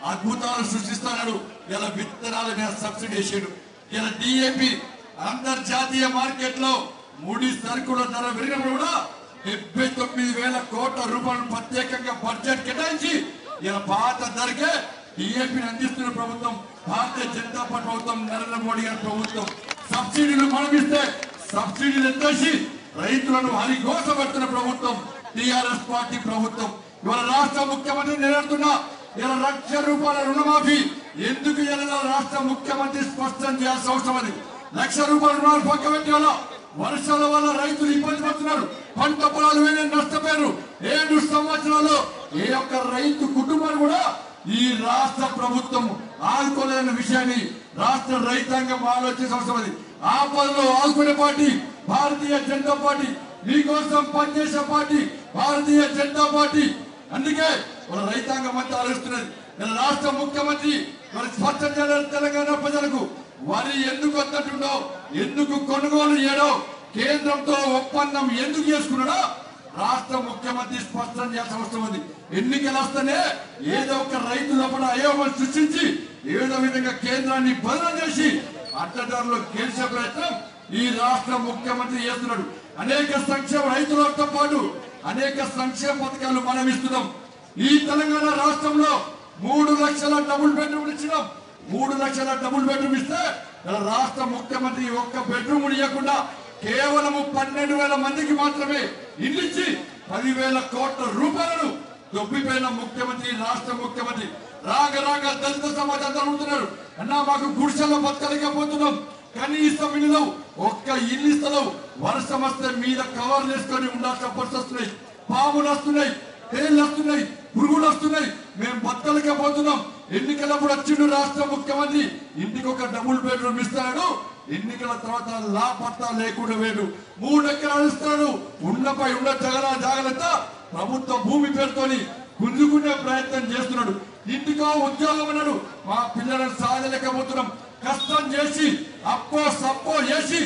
అద్భుతాలు సృష్టిస్తున్నాడు ఇలా విత్తనాల మీద సబ్సిడీ వేసాడు ఇలా డిఏపి అంతర్జాతీయ మార్కెట్ లో ముడి సరుకుల ధర పెరిగినప్పుడు కూడా డెబ్బై తొమ్మిది వేల కోట్ల రూపాయలు ప్రత్యేకంగా బడ్జెట్ కేటాయించి ఇలా పాత ధరకే డిఏపిని అందిస్తున్న ప్రభుత్వం భారతీయ జనతా పార్టీ ప్రభుత్వం నరేంద్ర మోడీ గారి ప్రభుత్వం సబ్సిడీలు మనమిస్తే సబ్సిడీలు ఎత్తేసి రైతులను హరిఘోష పెడుతున్న ప్రభుత్వం టిఆర్ఎస్ పార్టీ ప్రభుత్వం ఇవాళ రాష్ట్ర ముఖ్యమంత్రి నిలబడుతున్నా ఇలా లక్ష రూపాయల రుణమాఫీ ఎందుకు ఇలా రాష్ట్ర ముఖ్యమంత్రి స్పష్టం చేయాల్సిన అవసరం అది లక్ష రూపాయల రుణాలు పక్క పెట్టి వల్ల వర్షాల వల్ల రైతులు ఇబ్బంది పడుతున్నారు పంట పొలాలు వేరే నష్టపోయారు ఏడు సంవత్సరాలు ఏ ఒక్క రైతు కుటుంబాన్ని కూడా ఈ రాష్ట్ర ప్రభుత్వం ఆదుకోలేని విషయాన్ని రాష్ట్ర రైతాంగం ఆలోచించిన అవసరం అది ఆపదలో ఆదుకునే పార్టీ భారతీయ జనతా పార్టీ మీకోసం పనిచేసే పార్టీ భారతీయ జనతా పార్టీ అందుకే మన రైతాంగం అంతా ఆలోచిస్తున్నది మన రాష్ట్ర ముఖ్యమంత్రి మరి స్పష్టం చేయాలి తెలంగాణ ప్రజలకు వరి ఎందుకు వద్దటుండో ఎందుకు కొనుగోలు చేయడో కేంద్రంతో ఒప్పందం ఎందుకు చేసుకున్నాడో రాష్ట్ర ముఖ్యమంత్రి స్పష్టం చేయాల్సిన అవసరం ఉంది ఎన్నికలు వస్తేనే ఏదో ఒక రైతు లోపల అయోగం సృష్టించి ఏదో విధంగా కేంద్రాన్ని బదనం చేసి అడ్డదారులు గెలిచే ప్రయత్నం ఈ రాష్ట్ర ముఖ్యమంత్రి చేస్తున్నాడు అనేక సంక్షేమ రైతులతో పాటు అనేక సంక్షేమ పథకాలు మనం ఇస్తున్నాం ఈ తెలంగాణ రాష్ట్రంలో మూడు లక్షల డబుల్ బెడ్రూమ్ ఇచ్చినాం మూడు లక్షల డబుల్ బెడ్రూమ్ ఇస్తే ఇలా రాష్ట్ర ముఖ్యమంత్రి ఒక్క బెడ్రూమ్ ఇవ్వకుండా కేవలం పన్నెండు వేల మందికి మాత్రమే ఇల్లు ఇచ్చి పదివేల కోట్ల రూపాయలను దొబ్బిపోయిన ముఖ్యమంత్రి రాష్ట్ర ముఖ్యమంత్రి రాగ రాగ దళిత సమాజం అడుగుతున్నారు అన్నా మాకు గుడిసెల్లో బతకలేకపోతున్నాం కనీసం ఇల్లు ఒక్క ఇల్లు ఇస్తలేవు వర్షం వస్తే మీద కవర్లు వేసుకొని ఉండాల్సిన పరిస్థితి వస్తున్నాయి పాములు వస్తున్నాయి తేళ్లు వస్తున్నాయి పురుగులు వస్తున్నాయి మేము బతకలేకపోతున్నాం ఎన్నికలప్పుడు వచ్చిండు రాష్ట్ర ముఖ్యమంత్రి ఇంటికి ఒక డబుల్ బెడ్రూమ్ ఇస్తాడు ఎన్నికల తర్వాత లాపత్తా లేకుండా వేడు మూడు ఎకరాలు ఇస్తాడు ఉండపై ఉన్న జగల జాగ్రత్త ప్రభుత్వ భూమి పేరుతోని గుంజుకునే ప్రయత్నం చేస్తున్నాడు ఇంటికో ఉద్యోగం అన్నాడు మా పిల్లలను సాధలేకపోతున్నాం కష్టం చేసి అప్పో సప్పో చేసి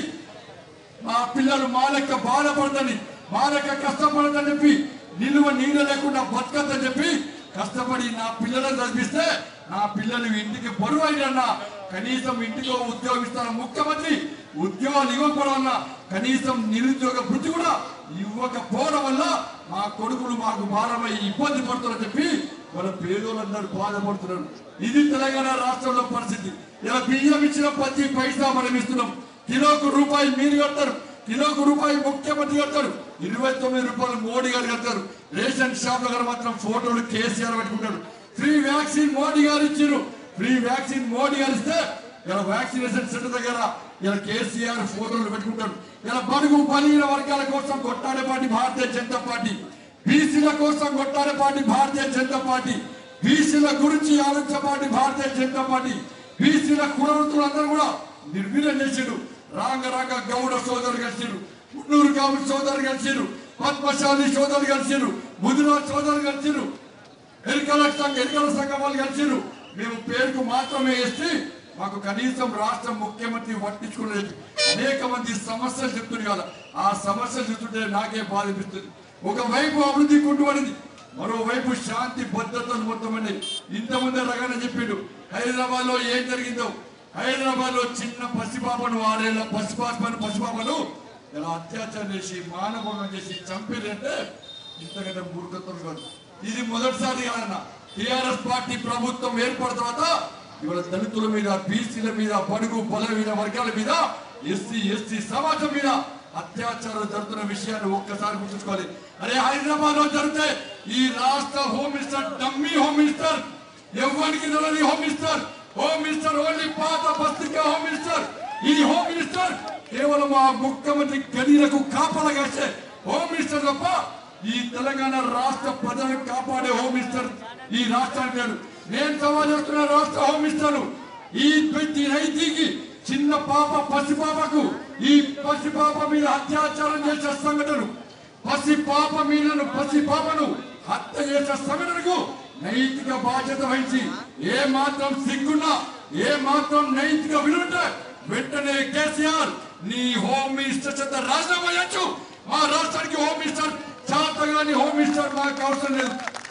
మా పిల్లలు మా లెక్క బాధపడదని మా లెక్క కష్టపడదని చెప్పి నిలువ నీళ్ళు లేకుండా బతకద్దని చెప్పి కష్టపడి నా పిల్లలను చదివిస్తే నా పిల్లలు ఇంటికి బరువు అయినా కనీసం ఇంటికి ఒక ఉద్యోగం ఇస్తాను ముఖ్యమంత్రి ఉద్యోగాలు ఇవ్వకపోవడం వల్ల కనీసం నిరుద్యోగ వృత్తి కూడా ఇవ్వకపోవడం వల్ల మా కొడుకులు మాకు భారమై ఇబ్బంది పడుతున్నారని చెప్పి వాళ్ళ పేదోళ్ళందరూ బాధపడుతున్నారు ఇది తెలంగాణ రాష్ట్రంలో పరిస్థితి ఇలా బియ్యం ఇచ్చిన ప్రతి పైసా మనం ఇస్తున్నాం కిలోకు రూపాయి మీరు కడతారు కిలోకు రూపాయి ముఖ్యమంత్రి కడతారు ఇరవై తొమ్మిది రూపాయలు మోడీ గారు కడతారు రేషన్ షాప్ దగ్గర మాత్రం ఫోటోలు కేసీఆర్ పెట్టుకుంటారు ఫ్రీ వ్యాక్సిన్ మోడీ గారు ఇచ్చారు ఫ్రీ వ్యాక్సిన్ మోడీ గారు ఇస్తే ఇలా వ్యాక్సినేషన్ సెంటర్ దగ్గర ఇలా కేసీఆర్ ఫోటోలు పెట్టుకుంటారు ఇలా బడుగు బలహీన వర్గాల కోసం కొట్టాడే పార్టీ భారతీయ జనతా పార్టీ బీసీల కోసం కొట్టాడే పార్టీ భారతీయ జనతా పార్టీ బీసీల గురించి ఆలోచించే పార్టీ భారతీయ జనతా పార్టీ బీసీల కులవృత్తులు అందరూ కూడా నిర్వీర్యం చేసిండు రాంగ రాంగ గౌడ సోదరులు కలిసిరు మున్నూరు కాపుడు సోదరులు కలిసిరు పద్మశాలి సోదరులు కలిసిరు ముదిరా సోదరులు కలిసిరు ఎన్నికల సంఘ ఎన్నికల సంఘం వాళ్ళు కలిసిరు మేము పేరుకు మాత్రమే వేసి మాకు కనీసం రాష్ట్ర ముఖ్యమంత్రి పట్టించుకోలేదు అనేక మంది సమస్యలు చెప్తుంది కదా ఆ సమస్యలు చెప్తుంటే నాకే బాధ అనిపిస్తుంది ఒకవైపు అభివృద్ధి కుంటుపడింది మరోవైపు శాంతి భద్రతలు మొత్తం అండి ఇంతకుముందే రగానే చెప్పిండు హైదరాబాద్ లో ఏం జరిగిందో హైదరాబాద్ లో చిన్న పసిపాపను ఆరేళ్ల పసిపాపను పసిపాపను ఇలా అత్యాచారం చేసి మానభంగం చేసి చంపేదంటే ఇంతకంటే మూర్ఖత్వం కాదు ఇది మొదటిసారి కాదన్న టిఆర్ఎస్ పార్టీ ప్రభుత్వం ఏర్పడిన తర్వాత ఇవాళ దళితుల మీద బీసీల మీద బడుగు బలమైన వర్గాల మీద ఎస్సీ ఎస్టీ సమాజం మీద అత్యాచారాలు జరుగుతున్న విషయాన్ని ఒక్కసారి గుర్తుంచుకోవాలి అరే హైదరాబాద్ లో జరిగితే ఈ రాష్ట్ర home minister dummy home minister ఎవరికి తెలియని home minister home minister only పాత బస్తిక హోమ్ మినిస్టర్ ఈ హోమ్ మినిస్టర్ కేవలం ఆ ముఖ్యమంత్రి గడిలకు కాపలా కాసే హోమ్ మినిస్టర్ తప్ప ఈ తెలంగాణ రాష్ట్ర ప్రజలను కాపాడే హోమ్ మినిస్టర్ ఈ రాష్ట్రానికి లేడు నేను సవాల్ చేస్తున్న రాష్ట్ర హోమ్ మినిస్టర్ ఈ ప్రతి రైతుకి చిన్న పాప పసిపాపకు ఈ పసిపాప మీద అత్యాచారం చేసే సంఘటన పసి పాప మీదను పసి పాపను హత్య చేసే సంఘటనకు నైతిక బాధ్యత వహించి ఏ మాత్రం సిగ్గున్నా ఏ మాత్రం నైతిక విలుంటే వెంటనే కేసీఆర్ నీ హోమ్ మినిస్టర్ చేత రాజీనామా చేయొచ్చు మా రాష్ట్రానికి హోమ్ మినిస్టర్ చాతగాని హోమ్ మినిస్టర్ మాకు అవసరం లేదు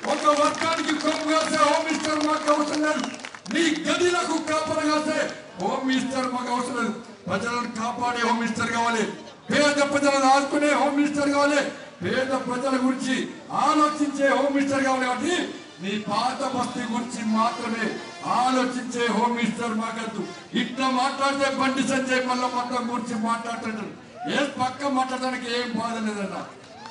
ఒక వర్గానికి కొమ్ము కాసే హోమ్ మినిస్టర్ మాకు అవసరం లేదు నీ గదిలకు కాపర కాసే హోమ్ మినిస్టర్ మాకు అవసరం లేదు ప్రజలను కాపాడే హోమ్ మినిస్టర్ కావాలి పేద ప్రజలను ఆదుకునే హోమ్ మినిస్టర్ కావాలి పేద ప్రజల గురించి ఆలోచించే హోమ్ మినిస్టర్ కావాలి కాబట్టి నీ పాత బస్తీ గురించి మాత్రమే ఆలోచించే హోమ్ మినిస్టర్ మాకద్దు ఇట్లా మాట్లాడితే బండి సంజయ్ మల్ల మొత్తం గురించి మాట్లాడుతుంటారు ఏ పక్క మాట్లాడడానికి ఏం బాధ లేదన్నా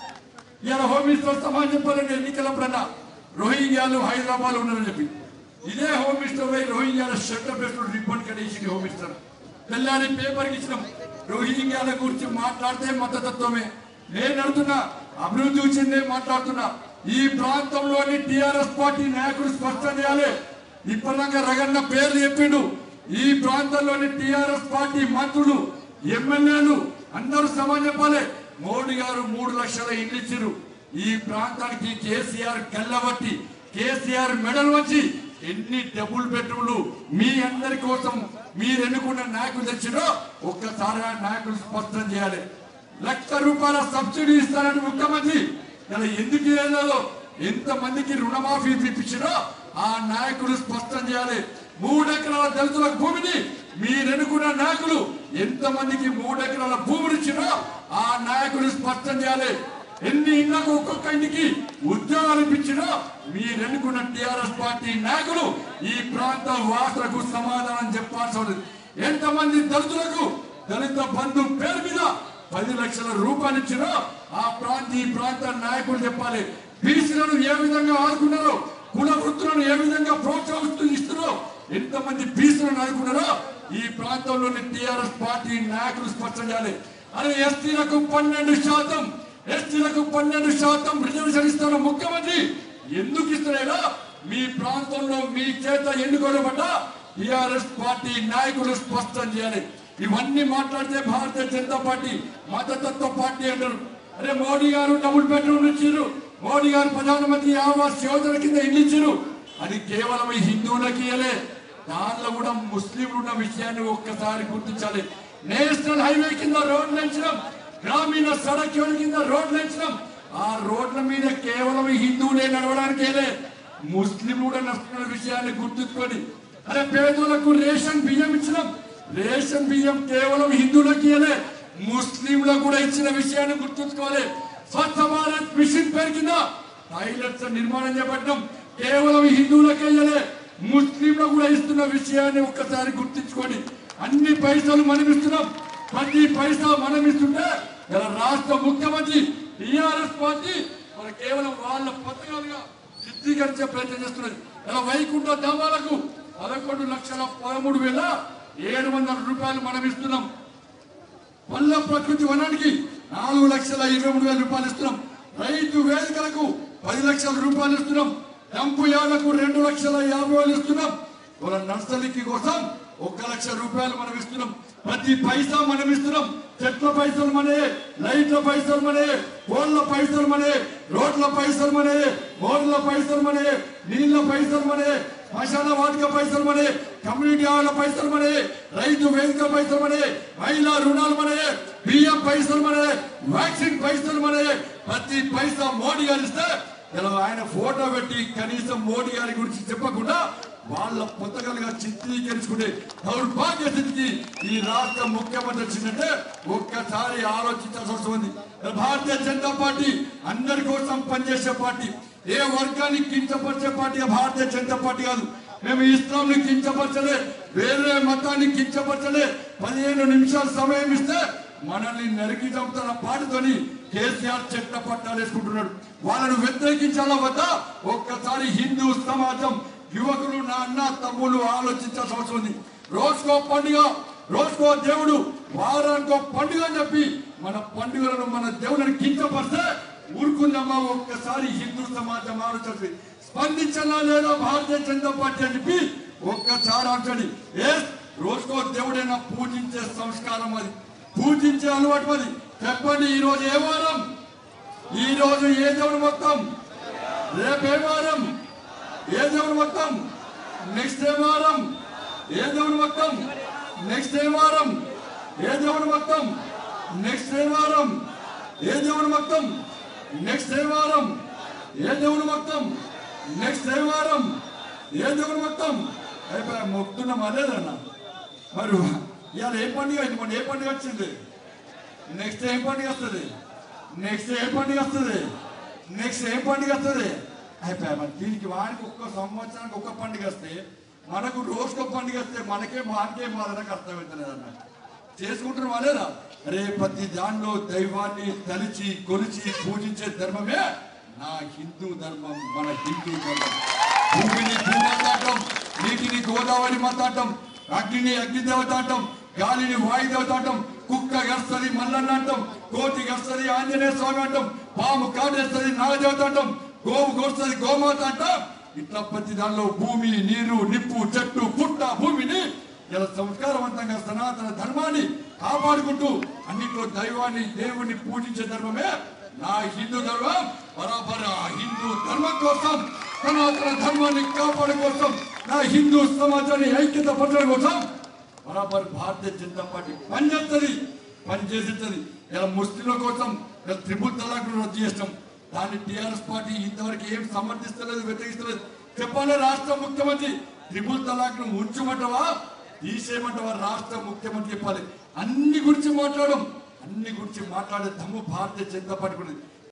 ఇలా హోమ్ మినిస్టర్ సమాజం చెప్పాలండి ఎన్నికలప్పుడన్నా రోహింగ్యాలు హైదరాబాద్ లో ఉన్నారని చెప్పి ఇదే హోమ్ మినిస్టర్ పోయి రోహింగ్యాల షట్టర్ పెట్టుకుని రిపోర్ట్ కట్టేసి హోమ్ మినిస్టర్ తెల్లారి పేపర్కి ఇచ్చినాం రోహింగ్యాల గురించి మాట్లాడితే మద్దతత్వమే నేను అడుగుతున్నా అభివృద్ధి వచ్చిందే మాట్లాడుతున్నా ఈ ప్రాంతంలోని టిఆర్ఎస్ పార్టీ నాయకులు స్పష్టం చేయాలి ఇప్పటిదాకా రగన్న పేర్లు చెప్పిండు ఈ ప్రాంతంలోని టిఆర్ఎస్ పార్టీ మంత్రులు ఎమ్మెల్యేలు అందరూ సమాజం చెప్పాలి మోడీ గారు మూడు లక్షల ఇల్లు ఇచ్చారు ఈ ప్రాంతానికి కేసీఆర్ గల్లబట్టి కేసీఆర్ మెడల్ వచ్చి ఎన్ని డబుల్ బెడ్రూమ్లు మీ అందరి కోసం మీరు ఎన్నుకున్న నాయకులు తెచ్చినో ఒక్కసారి ఆ నాయకులు స్పష్టం చేయాలి లక్ష రూపాయల సబ్సిడీ ఇస్తారని ముఖ్యమంత్రి ఇలా ఎందుకు ఏదో ఎంత మందికి రుణమాఫీ ఇప్పించినో ఆ నాయకులు స్పష్టం చేయాలి మూడు ఎకరాల దళితుల భూమిని మీరు ఎన్నుకున్న నాయకులు ఎంత మందికి మూడు ఎకరాల భూమిని ఇచ్చినో ఆ నాయకులు స్పష్టం చేయాలి ఎన్ని ఇళ్లకు ఒక్కొక్క ఇంటికి ఉద్యోగాలు ఇప్పించినో మీరు ఎన్నుకున్న టిఆర్ఎస్ పార్టీ నాయకులు ఈ ప్రాంత వాసులకు సమాధానం చెప్పాల్సి ఉంది ఎంతమంది దళితులకు దళిత బంధు పేరు మీద పది లక్షల రూపాయలు ఇచ్చినో ఆ ప్రాంత ఈ ప్రాంత నాయకులు చెప్పాలి బీసీలను ఏ విధంగా ఆదుకున్నారో కుల వృత్తులను ఏ విధంగా ప్రోత్సహిస్తూ ఇస్తున్నారో ఎంతమంది బీసీలను ఆదుకున్నారో ఈ ప్రాంతంలోని టిఆర్ఎస్ పార్టీ నాయకులు స్పష్టం చేయాలి అరే ఎస్టీలకు పన్నెండు శాతం ఎస్టీలకు పన్నెండు శాతం రిజర్వేషన్ ఇస్తున్న ముఖ్యమంత్రి ఎందుకు ఇస్తున్నాడో మీ ప్రాంతంలో మీ చేత ఎన్నుకోబడ్డ టిఆర్ఎస్ పార్టీ నాయకులు స్పష్టం చేయాలి ఇవన్నీ మాట్లాడితే భారతీయ జనతా పార్టీ మతతత్వ పార్టీ అంటారు అరే మోడీ గారు డబుల్ బెడ్రూమ్ ఇచ్చారు మోడీ గారు ప్రధానమంత్రి ఆవాస్ యోజన కింద ఇల్లు ఇచ్చారు అది కేవలం ఈ హిందువులకి ఇయ్యలే దానిలో కూడా ముస్లింలు ఉన్న విషయాన్ని ఒక్కసారి గుర్తించాలి నేషనల్ హైవే కింద రోడ్లు ఎంచడం గ్రామీణ సడక్ యోజన కింద రోడ్లు ఎంచడం ఆ రోడ్ల మీద కేవలం ఈ హిందువులే నడవడానికేలే ముస్లింలు కూడా నడుస్తున్న విషయాన్ని గుర్తుంచుకోండి అరే పేదలకు రేషన్ బియ్యం ఇచ్చినాం రేషన్ బియ్యం కేవలం హిందువులకి ఇయ్యలే ముస్లింలకు కూడా ఇచ్చిన విషయాన్ని గుర్తుంచుకోవాలి స్వచ్ఛ భారత్ మిషన్ పేరు కింద టాయిలెట్స్ నిర్మాణం చేపట్టడం కేవలం హిందువులకే ఇయ్యలే ముస్లింలకు కూడా ఇస్తున్న విషయాన్ని ఒక్కసారి గుర్తించుకోండి అన్ని పైసలు మనం ఇస్తున్నాం ప్రతి పైసా మనం ఇస్తుంటే ఇలా రాష్ట్ర ముఖ్యమంత్రి టిఆర్ఎస్ పార్టీ మన కేవలం వాళ్ళ పథకాలుగా చిత్రీకరించే ప్రయత్నం చేస్తున్నది ఇలా వైకుంఠ ధామాలకు పదకొండు లక్షల పదమూడు వేల ఏడు వందల రూపాయలు మనం ఇస్తున్నాం పల్ల ప్రకృతి వనానికి నాలుగు లక్షల ఇరవై మూడు వేల రూపాయలు ఇస్తున్నాం రైతు వేదికలకు పది లక్షల రూపాయలు ఇస్తున్నాం డంపు యార్డులకు రెండు లక్షల యాభై వేలు ఇస్తున్నాం వాళ్ళ నర్సరీకి కోసం ఒక్క లక్ష రూపాయలు మనం ఇస్తున్నాం ప్రతి పైసా మనం ఇస్తున్నాం చెట్ల పైసలు మనే లైట్ల పైసలు మనే కోళ్ళ పైసలు మనే రోడ్ల పైసలు మనే బోర్ల పైసలు మనే నీళ్ళ పైసలు మనే శ్మశాన వాటిక పైసలు మనే కమ్యూనిటీ హాల్ల పైసలు మనే రైతు వేదిక పైసలు మనే మహిళా రుణాలు మనే బియ్యం పైసలు మనే వ్యాక్సిన్ పైసలు మనే ప్రతి పైసా మోడీ గారు ఇస్తే ఇలా ఆయన ఫోటో పెట్టి కనీసం మోడీ గారి గురించి చెప్పకుండా వాళ్ళ పుస్తకాలుగా చిత్రీకరించుకునే దౌర్భాగ్య స్థితికి ఈ రాష్ట్ర ముఖ్యమంత్రి వచ్చిందంటే ఒక్కసారి ఆలోచించాల్సిన అవసరం ఉంది భారతీయ జనతా పార్టీ అందరి కోసం పనిచేసే పార్టీ ఏ వర్గాన్ని కించపరిచే పార్టీ భారతీయ జనతా పార్టీ కాదు మేము ఇస్లాంని కించపరచలే వేరే మతాన్ని కించపరచలే పదిహేను నిమిషాలు సమయం ఇస్తే మనల్ని నరికి చంపుతున్న పాటతోని కేసీఆర్ చెట్ల పట్టాలు వేసుకుంటున్నాడు వాళ్ళను వ్యతిరేకించాలా వద్దా ఒక్కసారి హిందూ సమాజం యువకులు నా అన్న తమ్ముళ్ళు ఆలోచించాల్సిన అవసరం ఉంది రోజుకో పండుగ రోజుకో దేవుడు వారానికో పండుగ అని చెప్పి మన పండుగలను మన దేవుళ్ళని కించపరిస్తే ఊరుకుందామా ఒక్కసారి హిందూ సమాజం ఆలోచించి స్పందించాలా లేదా భారతీయ జనతా పార్టీ అని చెప్పి ఒక్కసారి అంటండి ఏ రోజుకో దేవుడైనా పూజించే సంస్కారం అది పూజించే అలవాటు అది చెప్పండి ఈ రోజు ఏ వారం ఈ రోజు ఏ దేవుడు మొత్తం రేపు ఏ వారం ఏ దేవుడు మొత్తం నెక్స్ట్ ఏ వారం ఏ దేవుడు మొత్తం నెక్స్ట్ ఏ వారం ఏ దేవుడు మొత్తం నెక్స్ట్ ఏ వారం ఏ దేవుడు మొత్తం నెక్స్ట్ ఏ వారం ఏ దేవుడు మొత్తం నెక్స్ట్ ఏ వారం ఏ దేవుడు మొత్తం అయిపోయా మొక్కుతున్నాం అదేదన్న మరి ఇవాళ ఏ పండుగ అయింది మొన్న ఏ పండుగ వచ్చింది నెక్స్ట్ ఏం పండుగ వస్తుంది నెక్స్ట్ ఏం పండుగ వస్తుంది నెక్స్ట్ ఏం పండుగ వస్తుంది అయిపోయా మరి దీనికి వానికి ఒక్క సంవత్సరానికి ఒక్క పండుగ వస్తే మనకు రోజుకు ఒక పండుగ వస్తే మనకే వానికే మాదనకు అర్థమవుతలేదు అన్న చేసుకుంటున్నాం అలేదా రే ప్రతి దానిలో దైవాన్ని తలిచి కొలిచి పూజించే ధర్మమే నా హిందూ ధర్మం మన హిందూ ధర్మం భూమిని భూమాతాటం నీటిని గోదావరి మాతాటం అగ్నిని అగ్నిదేవత అంటాం గాలిని వాయుదేవత అంటాం కుక్క గస్తది మల్లన్న అంటాం కోతి గస్తది ఆంజనేయ స్వామి అంటాం పాము కాటేస్తుంది నాగదేవత అంటాం గోవు గోస్తుంది గోమాత అంటాం ఇట్లా ప్రతి దానిలో భూమి నీరు నిప్పు చెట్టు పుట్ట భూమిని ఇలా సంస్కారవంతంగా సనాతన ధర్మాన్ని కాపాడుకుంటూ అన్నిట్లో దైవాన్ని దేవుణ్ణి పూజించే ధర్మమే నా హిందూ ధర్మం బరాబర్ ఆ హిందూ ధర్మం కోసం సనాతన ధర్మాన్ని కాపాడు కోసం నా హిందూ సమాజాన్ని ఐక్యత పరచడం కోసం బరాబర్ భారతీయ జనతా పార్టీ పనిచేస్తుంది పనిచేస్తుంది ఇలా ముస్లింల కోసం ఇలా త్రిపుల్ తలాక్ రద్దు చేస్తాం దాన్ని టిఆర్ఎస్ పార్టీ ఇంతవరకు ఏం సమర్థిస్తలేదు వ్యతిరేకిస్తలేదు చెప్పాలి రాష్ట్ర ముఖ్యమంత్రి త్రిపుల్ తలాక్ ను ఉంచమంటవా తీసేయమంటవా రాష్ట్ర ముఖ్యమంత్రి చెప్పాలి అన్ని గురించి మాట్లాడడం అన్ని గురించి మాట్లాడే దమ్ము భారతీయ జనతా పార్టీ కూడా ఉంది.